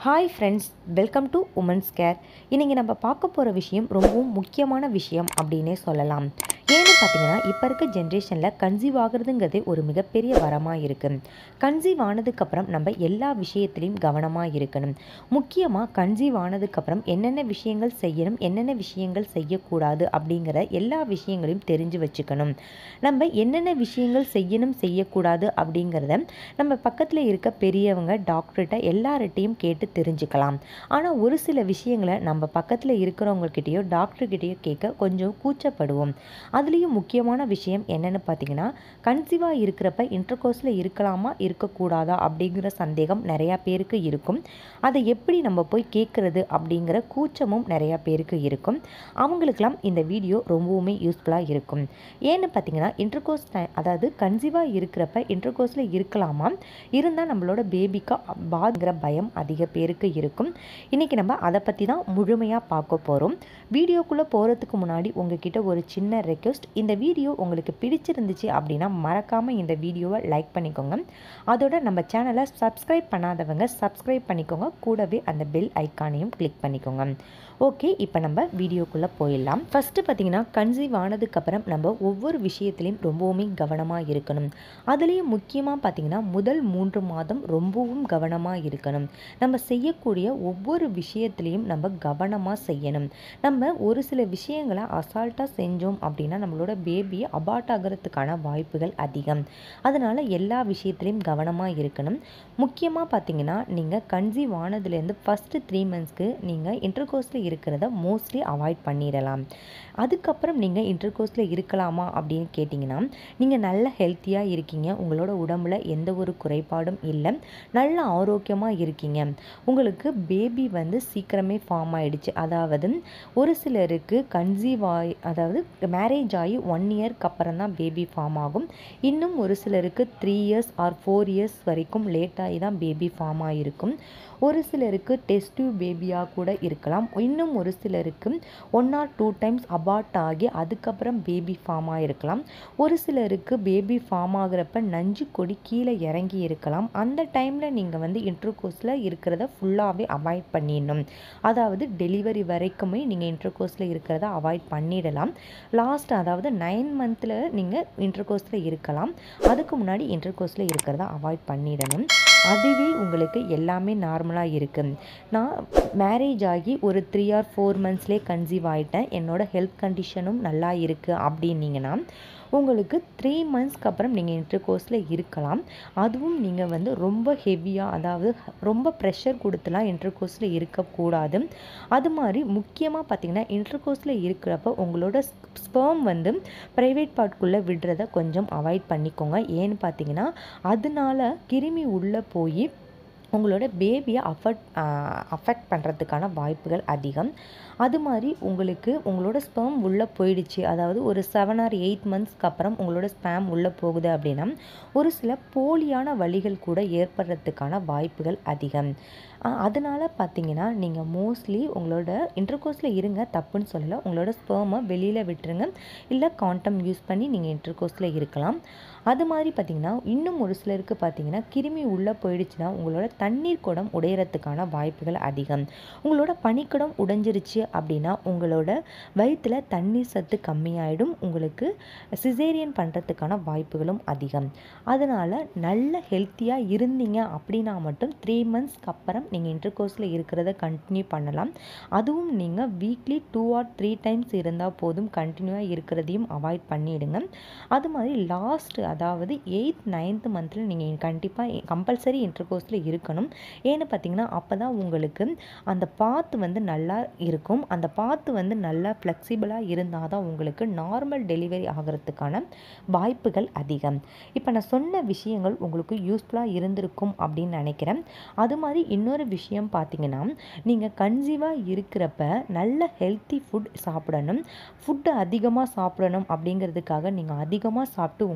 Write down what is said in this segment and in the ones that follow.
hi friends welcome to women's care இன்றைக்கி நம்ம பார்க்க போகிற விஷயம் ரொம்பவும் முக்கியமான விஷயம் அப்படின்னே சொல்லலாம் ஏன்னு பார்த்தீங்கன்னா இப்போ இருக்க ஜென்ரேஷனில் கன்சீவ் ஆகுறதுங்கிறதே ஒரு மிகப்பெரிய வரமாக இருக்குது கன்சீவ் ஆனதுக்கப்புறம் நம்ம எல்லா விஷயத்துலையும் கவனமாக இருக்கணும் முக்கியமாக கன்சீவ் ஆனதுக்கப்புறம் என்னென்ன விஷயங்கள் செய்யணும் என்னென்ன விஷயங்கள் செய்யக்கூடாது அப்படிங்கிற எல்லா விஷயங்களையும் தெரிஞ்சு வச்சுக்கணும் நம்ம என்னென்ன விஷயங்கள் செய்யணும் செய்யக்கூடாது அப்படிங்கிறத நம்ம பக்கத்தில் இருக்க பெரியவங்க டாக்டர்கிட்ட எல்லார்கிட்டையும் கேட்டு தெரிஞ்சுக்கலாம் ஆனால் ஒரு சில விஷயங்களை நம்ம பக்கத்தில் இருக்கிறவங்கக்கிட்டேயோ டாக்டர்கிட்டேயோ கேட்க கொஞ்சம் கூச்சப்படுவோம் அதுலேயும் முக்கியமான விஷயம் என்னென்னு பார்த்தீங்கன்னா கன்சீவாக இருக்கிறப்ப இன்டர்கோர்ஸில் இருக்கலாமா இருக்கக்கூடாதா அப்படிங்கிற சந்தேகம் நிறையா பேருக்கு இருக்கும் அதை எப்படி நம்ம போய் கேட்குறது அப்படிங்கிற கூச்சமும் நிறையா பேருக்கு இருக்கும் அவங்களுக்கெல்லாம் இந்த வீடியோ ரொம்பவுமே யூஸ்ஃபுல்லாக இருக்கும் ஏன்னு பார்த்தீங்கன்னா இன்டர்கோர்ஸ் அதாவது கன்சீவாக இருக்கிறப்ப இன்டர்கோர்ஸில் இருக்கலாமா இருந்தால் நம்மளோட பேபிக்கு பாதுங்கிற பயம் அதிக பேருக்கு இருக்கும் இன்றைக்கி நம்ம அதை பற்றி தான் முழுமையாக பார்க்க போகிறோம் வீடியோக்குள்ளே போகிறதுக்கு முன்னாடி உங்ககிட்ட ஒரு சின்ன ரெக்வெஸ்ட் இந்த வீடியோ உங்களுக்கு பிடிச்சிருந்துச்சு அப்படின்னா மறக்காமல் இந்த வீடியோவை லைக் பண்ணிக்கோங்க அதோட நம்ம சேனலை சப்ஸ்கிரைப் பண்ணாதவங்க சப்ஸ்கிரைப் பண்ணிக்கோங்க கூடவே அந்த பெல் ஐக்கானையும் கிளிக் பண்ணிக்கோங்க ஓகே இப்போ நம்ம வீடியோக்குள்ளே போயிடலாம் ஃபஸ்ட்டு பார்த்தீங்கன்னா கன்சீவ் ஆனதுக்கப்புறம் நம்ம ஒவ்வொரு விஷயத்துலையும் ரொம்பவுமே கவனமாக இருக்கணும் அதுலேயும் முக்கியமாக பார்த்தீங்கன்னா முதல் மூன்று மாதம் ரொம்பவும் கவனமாக இருக்கணும் நம்ம செய்யக்கூடிய ஒவ்வொரு விஷயத்துலையும் நம்ம கவனமாக செய்யணும் நம்ம ஒரு சில விஷயங்களை அசால்ட்டாக செஞ்சோம் அப்படின்னா நம்மளோட பேபி அபார்ட் ஆகிறதுக்கான வாய்ப்புகள் அதிகம் அதனால் எல்லா விஷயத்துலையும் கவனமாக இருக்கணும் முக்கியமாக பார்த்தீங்கன்னா நீங்கள் கன்சீவ் ஆனதுலேருந்து ஃபஸ்ட்டு த்ரீ மந்த்ஸ்க்கு நீங்கள் இன்டர்கோர்ஸில் இருக்கிறத மோஸ்ட்லி அவாய்ட் பண்ணிடலாம் அதுக்கப்புறம் நீங்கள் இன்டர்கோர்ஸில் இருக்கலாமா அப்படின்னு கேட்டிங்கன்னா நீங்கள் நல்ல ஹெல்த்தியாக இருக்கீங்க உங்களோட உடம்புல எந்த ஒரு குறைபாடும் இல்லை நல்ல ஆரோக்கியமாக இருக்கீங்க உங்களுக்கு பேபி வந்து சீக்கிரமே ஃபார்ம் ஆயிடுச்சு அதாவது ஒரு சிலருக்கு கன்சீவ் ஆகி அதாவது மேரேஜ் ஆகி ஒன் இயர்க்கு அப்புறம் தான் பேபி ஃபார்ம் ஆகும் இன்னும் ஒரு சிலருக்கு three years or four years வரைக்கும் லேட்டாகி தான் பேபி ஃபார்ம் ஆகிருக்கும் ஒரு சிலருக்கு டெஸ்ட் டியூப் பேபியாக கூட இருக்கலாம் இன்னும் ஒரு சிலருக்கு one or two times abort ஆகி அதுக்கப்புறம் பேபி ஃபார்ம் ஆகிருக்கலாம் ஒரு சிலருக்கு பேபி ஃபார்ம் ஆகிறப்ப நஞ்சு கொடி கீழே இறங்கி இருக்கலாம் அந்த டைமில் நீங்கள் வந்து இன்டர்கோர்ஸில் இருக்கிறத ஃபுல்லாகவே அவாய்ட் பண்ணிடணும் அதாவது டெலிவரி வரைக்குமே நீங்கள் இன்டர்கோர்ஸில் இருக்கிறத அவாய்ட் பண்ணிடலாம் லாஸ்ட் அதாவது நைன் மந்தில் நீங்கள் இன்டர்கோர்ஸில் இருக்கலாம் அதுக்கு முன்னாடி இன்டர்கோர்ஸில் இருக்கிறத அவாய்ட் பண்ணிடணும் அதுவே உங்களுக்கு எல்லாமே நார்மலாக இருக்குது நான் மேரேஜ் ஆகி ஒரு த்ரீ ஆர் ஃபோர் மந்த்ஸ்லேயே கன்சீவ் ஆகிட்டேன் என்னோடய ஹெல்த் கண்டிஷனும் நல்லா இருக்குது அப்படின்னீங்கன்னா உங்களுக்கு த்ரீ மந்த்ஸ்க்கு அப்புறம் நீங்கள் இன்டர் கோர்ஸில் இருக்கலாம் அதுவும் நீங்கள் வந்து ரொம்ப ஹெவியாக அதாவது ரொம்ப ப்ரெஷர் கொடுத்துலாம் இன்டர் கோர்ஸில் இருக்கக்கூடாது அது மாதிரி முக்கியமாக பார்த்தீங்கன்னா இன்டர் கோர்ஸில் இருக்கிறப்ப உங்களோட ஸ்பேம் வந்து ப்ரைவேட் பார்ட்குள்ளே விடுறத கொஞ்சம் அவாய்ட் பண்ணிக்கோங்க ஏன்னு பார்த்தீங்கன்னா அதனால கிருமி உள்ளே போய் உங்களோட பேபியை அஃபெக்ட் அஃபெக்ட் பண்ணுறதுக்கான வாய்ப்புகள் அதிகம் அது மாதிரி உங்களுக்கு உங்களோட ஸ்பேம் உள்ளே போயிடுச்சு அதாவது ஒரு செவன் ஆர் எயிட் மந்த்ஸ்க்கு அப்புறம் உங்களோட ஸ்பேம் உள்ளே போகுது அப்படின்னா ஒரு சில போலியான வழிகள் கூட ஏற்படுறதுக்கான வாய்ப்புகள் அதிகம் அதனால் பார்த்தீங்கன்னா நீங்கள் மோஸ்ட்லி உங்களோட இன்டர்கோர்ஸில் இருங்க தப்புன்னு சொல்லலை உங்களோட ஸ்பேமை வெளியில் விட்டுருங்க இல்லை காண்டம் யூஸ் பண்ணி நீங்கள் இன்டர்கோர்ஸில் இருக்கலாம் அது மாதிரி பார்த்தீங்கன்னா இன்னும் ஒரு சிலருக்கு பார்த்தீங்கன்னா கிருமி உள்ளே போயிடுச்சுன்னா உங்களோட தண்ணீர் குடம் உடையறதுக்கான வாய்ப்புகள் அதிகம் உங்களோட பனிக்குடம் உடைஞ்சிருச்சு அப்படின்னா உங்களோட வயிற்றில் தண்ணீர் சத்து கம்மியாயிடும் உங்களுக்கு சிசேரியன் பண்ணுறதுக்கான வாய்ப்புகளும் அதிகம் அதனால் நல்ல ஹெல்த்தியாக இருந்தீங்க அப்படின்னா மட்டும் த்ரீ மந்த்ஸ்க்கு அப்புறம் நீங்கள் இன்டர்கோர்ஸில் இருக்கிறத கண்டினியூ பண்ணலாம் அதுவும் நீங்கள் weekly two or three times இருந்தால் போதும் கண்டினியூவாக இருக்கிறதையும் அவாய்ட் பண்ணிவிடுங்க அது மாதிரி லாஸ்ட் அதாவது எயித் நைன்த் மந்தில் நீங்கள் கண்டிப்பாக கம்பல்சரி இன்டர்கோர்ஸில் இருக்கணும் ஏன்னு பார்த்தீங்கன்னா அப்போ தான் உங்களுக்கு அந்த பாத்து வந்து நல்லா இருக்கும் அந்த பாத்து வந்து நல்லா ஃப்ளெக்சிபிளாக இருந்தால் தான் உங்களுக்கு நார்மல் டெலிவரி ஆகிறதுக்கான வாய்ப்புகள் அதிகம் இப்போ நான் சொன்ன விஷயங்கள் உங்களுக்கு யூஸ்ஃபுல்லாக இருந்திருக்கும் அப்படின்னு நினைக்கிறேன் அது மாதிரி இன்னொரு விஷயம் பார்த்தீங்கன்னா நீங்கள் கன்சீவாக இருக்கிறப்ப நல்ல ஹெல்த்தி ஃபுட் சாப்பிடணும் ஃபுட்டு அதிகமாக சாப்பிடணும் அப்படிங்கிறதுக்காக நீங்கள் அதிகமாக சாப்பிட்டு உங்களோட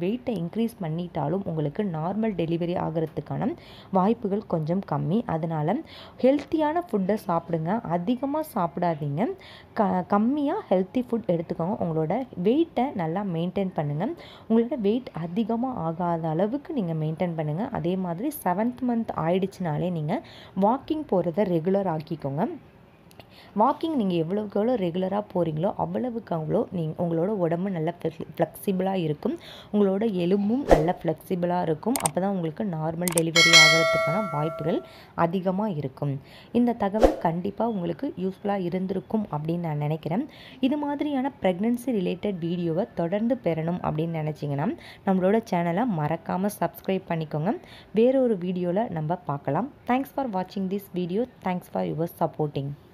வெயிட்டை இன்க்ரீஸ் பண்ணிட்டாலும் உங்களுக்கு நார்மல் டெலிவரி ஆகிறதுக்கான வாய்ப்புகள் கொஞ்சம் கம்மி அதனால் ஹெல்த்தியான ஃபுட்டை சாப்பிடுங்க அதிகமாக சாப்பிடாதீங்க க கம்மியாக ஹெல்த்தி ஃபுட் எடுத்துக்கோங்க உங்களோட வெயிட்டை நல்லா மெயின்டைன் பண்ணுங்கள் உங்களோட வெயிட் அதிகமாக ஆகாத அளவுக்கு நீங்கள் மெயின்டைன் பண்ணுங்கள் அதே மாதிரி செவன்த் மந்த் ஆயிடுச்சுனாலே நீங்கள் வாக்கிங் போகிறத ரெகுலர் ஆக்கிக்கோங்க வாக்கிங் நீங்கள் எவ்வளோக்கு எவ்வளோ ரெகுலராக போகிறீங்களோ அவ்வளவுக்கு அவ்வளோ நீங்கள் உங்களோட உடம்பு நல்ல ஃப்ளெக்சிபிளாக இருக்கும் உங்களோட எலும்பும் நல்ல ஃப்ளெக்சிபிளாக இருக்கும் அப்போ தான் உங்களுக்கு நார்மல் டெலிவரி ஆகிறதுக்கான வாய்ப்புகள் அதிகமாக இருக்கும் இந்த தகவல் கண்டிப்பாக உங்களுக்கு யூஸ்ஃபுல்லாக இருந்திருக்கும் அப்படின்னு நான் நினைக்கிறேன் இது மாதிரியான ப்ரெக்னென்சி ரிலேட்டட் வீடியோவை தொடர்ந்து பெறணும் அப்படின்னு நினச்சிங்கன்னா நம்மளோட சேனலை மறக்காமல் சப்ஸ்கிரைப் பண்ணிக்கோங்க வேறொரு வீடியோவில் நம்ம பார்க்கலாம் தேங்க்ஸ் ஃபார் வாட்சிங் this video thanks for your supporting